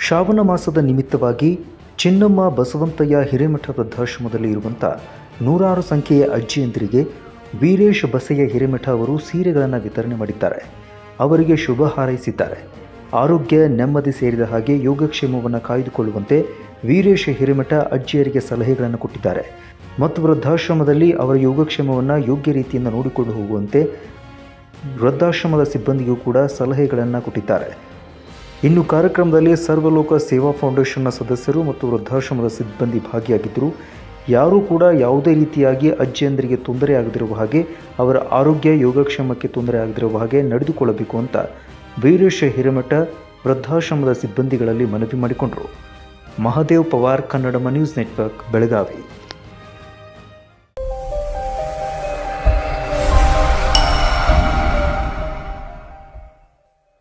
ಶ್ರಾವಣ ಮಾಸದ ನಿಮಿತ್ತವಾಗಿ ಚಿನ್ನಮ್ಮ ಬಸವಂತಯ್ಯ ಹಿರೇಮಠ ವೃದ್ಧಾಶ್ರಮದಲ್ಲಿ ಇರುವಂಥ ನೂರಾರು ಸಂಖ್ಯೆಯ ಅಜ್ಜಿಯಂದಿರಿಗೆ ವೀರೇಶ್ ಬಸಯ್ಯ ಹಿರೇಮಠ ಅವರು ಸೀರೆಗಳನ್ನು ವಿತರಣೆ ಮಾಡಿದ್ದಾರೆ ಅವರಿಗೆ ಶುಭ ಹಾರೈಸಿದ್ದಾರೆ ಆರೋಗ್ಯ ನೆಮ್ಮದಿ ಸೇರಿದ ಹಾಗೆ ಯೋಗಕ್ಷೇಮವನ್ನು ಕಾಯ್ದುಕೊಳ್ಳುವಂತೆ ವೀರೇಶ್ ಹಿರೇಮಠ ಅಜ್ಜಿಯರಿಗೆ ಸಲಹೆಗಳನ್ನು ಕೊಟ್ಟಿದ್ದಾರೆ ಮತ್ತು ವೃದ್ಧಾಶ್ರಮದಲ್ಲಿ ಅವರ ಯೋಗಕ್ಷೇಮವನ್ನು ಯೋಗ್ಯ ರೀತಿಯಿಂದ ನೋಡಿಕೊಂಡು ಹೋಗುವಂತೆ ವೃದ್ಧಾಶ್ರಮದ ಸಿಬ್ಬಂದಿಗೂ ಕೂಡ ಸಲಹೆಗಳನ್ನು ಕೊಟ್ಟಿದ್ದಾರೆ ಇನ್ನು ಕಾರ್ಯಕ್ರಮದಲ್ಲಿ ಸರ್ವಲೋಕ ಸೇವಾ ಫೌಂಡೇಶನ್ನ ಸದಸ್ಯರು ಮತ್ತು ವೃದ್ಧಾಶ್ರಮದ ಸಿಬ್ಬಂದಿ ಭಾಗಿಯಾಗಿದ್ದರು ಯಾರೂ ಕೂಡ ಯಾವುದೇ ರೀತಿಯಾಗಿ ಅಜ್ಜಿಯಂದರಿಗೆ ತೊಂದರೆ ಆಗದಿರುವ ಹಾಗೆ ಅವರ ಆರೋಗ್ಯ ಯೋಗಕ್ಷೇಮಕ್ಕೆ ತೊಂದರೆ ಆಗದಿರುವ ಹಾಗೆ ನಡೆದುಕೊಳ್ಳಬೇಕು ಅಂತ ವೀರೇಶ ಹಿರೇಮಠ ವೃದ್ಧಾಶ್ರಮದ ಸಿಬ್ಬಂದಿಗಳಲ್ಲಿ ಮನವಿ ಮಾಡಿಕೊಂಡರು ಮಹಾದೇವ್ ಪವಾರ್ ಕನ್ನಡಮ ನ್ಯೂಸ್ ನೆಟ್ವರ್ಕ್ ಬೆಳಗಾವಿ